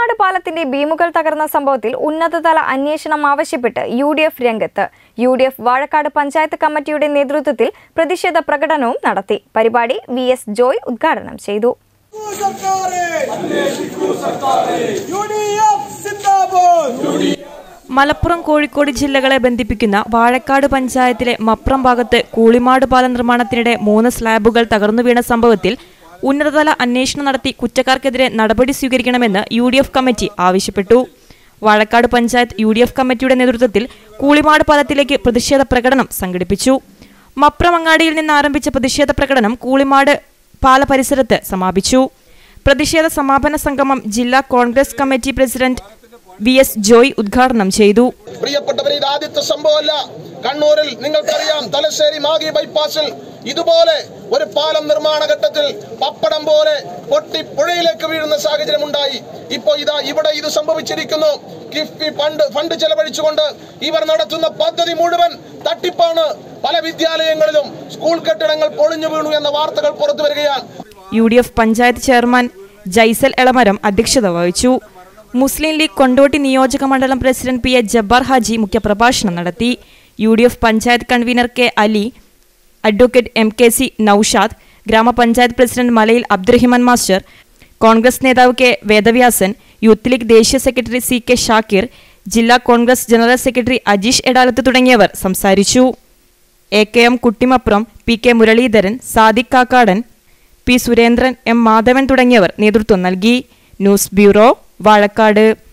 കൂളിമാട് പാലത്തിന്റെ ബീമുകൾ തകർന്ന സംഭവത്തിൽ ഉന്നതതല അന്വേഷണം ആവശ്യപ്പെട്ട് യു ഡി എഫ് രംഗത്ത് U D F Vazhakkad panchayat കമ്മിറ്റിയുടെ നേതൃത്വത്തിൽ പ്രതിഷേധ പ്രകടനവും നടത്തി പരിപാടി വി എസ് ജോയ് ഉദ്ഘാടനം ചെയ്തു മലപ്പുറം കോഴിക്കോട് ജില്ലകളെ ബന്ധിപ്പിക്കുന്ന വാഴക്കാട് പഞ്ചായത്തിലെ മപ്രം ഭാഗത്ത് കൂളിമാട് പാലം നിർമ്മാണത്തിനിടെ മൂന്ന് സ്ലാബുകൾ തകർന്നു വീണ സംഭവത്തിൽ ഉന്നതതല അന്വേഷണം നടത്തി കുറ്റക്കാർക്കെതിരെ നടപടി സ്വീകരിക്കണമെന്ന് യു ഡി എഫ് കമ്മിറ്റി ആവശ്യപ്പെട്ടു Vazhakkad panchayat U D F കമ്മിറ്റിയുടെ നേതൃത്വത്തിൽ കൂളിമാട് പാലത്തിലേക്ക് പ്രതിഷേധ പ്രകടനം സംഘടിപ്പിച്ചു മപ്രം അങ്ങാടിയിൽ നിന്ന് ആരംഭിച്ച പ്രതിഷേധ പ്രകടനം കൂളിമാട് പാല പരിസരത്ത് സമാപിച്ചു പ്രതിഷേധ സമാപന സംഗമം ജില്ലാ Congress committee president V S Joy ഉദ്ഘാടനം ചെയ്തു പ്രിയപ്പെട്ടവരെ ഇത് ആദ്യത്തെ സംഭവമല്ല കണ്ണൂരിൽ നിങ്ങൾക്കറിയാം തലശ്ശേരി മാഗി ബൈപ്പാസിൽ ഇതുപോലെ ഒരു പാലം നിർമ്മാണ ഘട്ടത്തിൽ പപ്പടം പോലെ പൊട്ടി പുഴയിലേക്ക് വീഴുന്ന സാഹചര്യം ഉണ്ടായി ഇപ്പോ ഇതാ ഇവിടെ ഇത് സംഭവിച്ചിരിക്കുന്നു കിഫ്ബി ഫണ്ട് ഫണ്ട് ചെലവഴിച്ചുകൊണ്ട് ഇവർ നടത്തുന്ന പദ്ധതി മുഴുവൻ തട്ടിപ്പാണ് പല വിദ്യാലയങ്ങളിലും സ്കൂൾ കെട്ടിടങ്ങൾ പൊളിഞ്ഞു വീണു എന്ന വാർത്തകൾ പുറത്തു വരികയാണ് U D F panchayat chairman Jaisal Elamaram അധ്യക്ഷത വഹിച്ചു മുസ്ലിം ലീഗ് കൊണ്ടോട്ടി നിയോജക മണ്ഡലം president P A Jabbar Haji മുഖ്യപ്രഭാഷണം നടത്തി U D F panchayat convener K Ali advocate M K C Noushad ഗ്രാമപഞ്ചായത്ത് president Malayil Abdurahiman master Congress നേതാവ് കെ വേദവ്യാസൻ യൂത്ത് ലീഗ് ദേശീയ സെക്രട്ടറി സി കെ ഷാക്കിർ ജില്ലാ Congress general secretary Ajeesh Edalath തുടങ്ങിയവർ സംസാരിച്ചു A K M Kuttimapram P K Muraleedharan Sadiq കാക്കാടൻ P Surendran M Madhavan തുടങ്ങിയവർ നേതൃത്വം നൽകി ന്യൂസ് ബ്യൂറോ വാഴക്കാട്